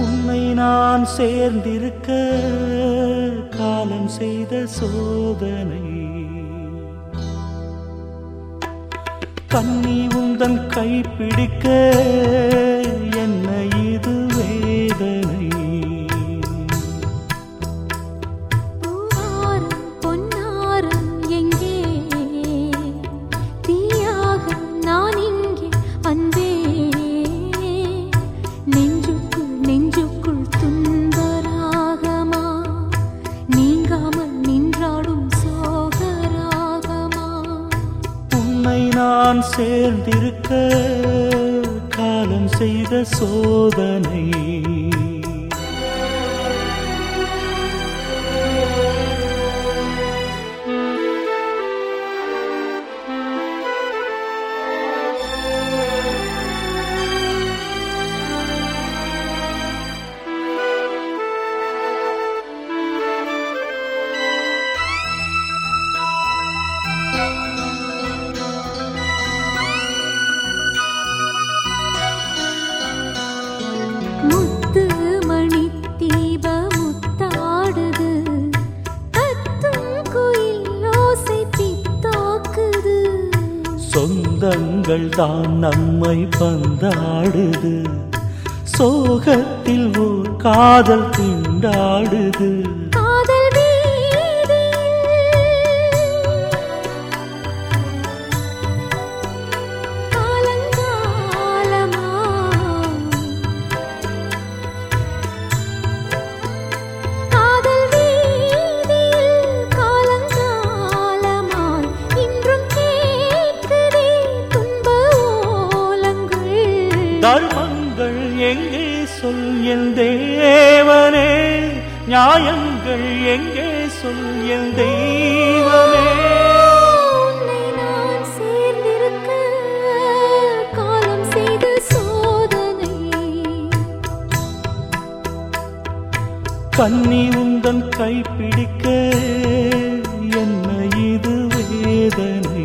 உன்னை நான் சேர்ந்திருக்க காலம் செய்த சோதனை கண்ணி உந்தன் கைப்பிடிக்க என்ன இது வேதனை பூவாரம் பொன்னாரம் எங்கே தீயாக நான் இங்கே அன்பே நெஞ்சுக்குள் நெஞ்சுக்குள் துன்பராகமா நீங்காமல் நின்றாடும் சோகராகமா உன்னை நான் சேர்ந்திருக்க காலம் செய்த சோதனை முத்து மணி தீப முத்தாடுது கத்தும் குயில் ஓசை பித்தாக்குது சொந்தங்கள் தான் நம்மை பந்தாடுது சோகத்தில் ஓர் காதல் திண்டாடுது காதல் வீதியில் காலங்காலமா காதல் வீதியில் காலங்காலமாய் இன்றும் கேட்குதே துன்ப ஓலங்கள் தர்மங்கள் எங்கே சொல் என் தேவனே நியாயங்கள் எங்கே சொல் என் தெய்வமே உன்னை நான் சேர்ந்திருக்க காலம் செய்த சோதனை கண்ணி உந்தன் கைப்பிடிக்க என்ன இது வேதனை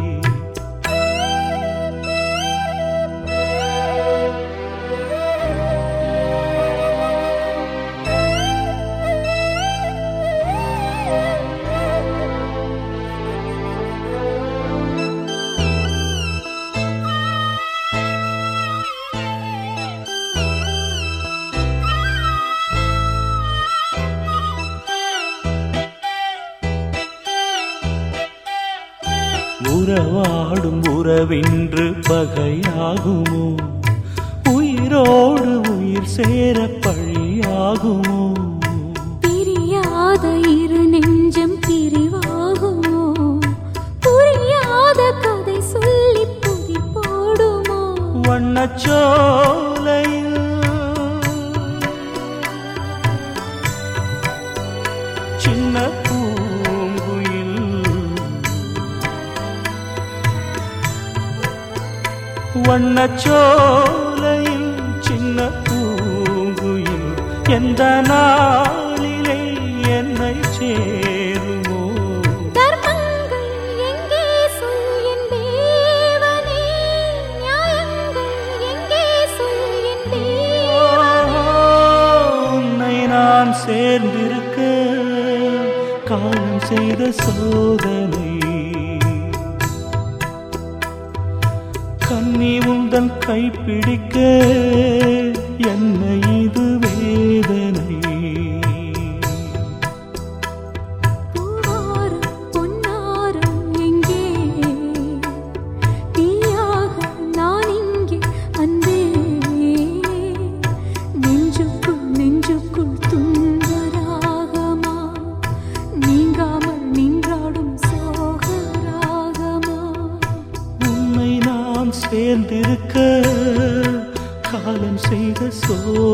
உறவாடும் உறவின்று பகையாகுமோ உயிரோடு உயிர் சேர பழியாகுமோ பிரியாத இரு நெஞ்சம் பிரிவாகுமோ புரியாத கதை சொல்லி புதி போடுமோ வண்ணச்சோலையில் சின்ன பூங்குயில் வண்ணச்சோலையில் சின்ன பூங்குயில் எந்த நாளிலே என்னை சேருமோ தர்மங்கள் எங்கே சொல் என் தேவனே நியாயங்கள் எங்கே சொல் என் தேவனே உன்னை நான் சேர்ந்திருக்க காலம் செய்த சோதனை கண்ணி உந்தன் கைப்பிடிக்க என்ன இது வேதனை பூவாரம் பொன்னாரம் எங்கே தீயாக நான் இங்கே அன்பே நெஞ்சுக்குள் நெஞ்சுக்குள் துன்பராகமா நீங்காமல் நின்றாடும் சோகராகமா உன்னை நான் சேர்ந்திருக்க காலம் செய்த சோதனை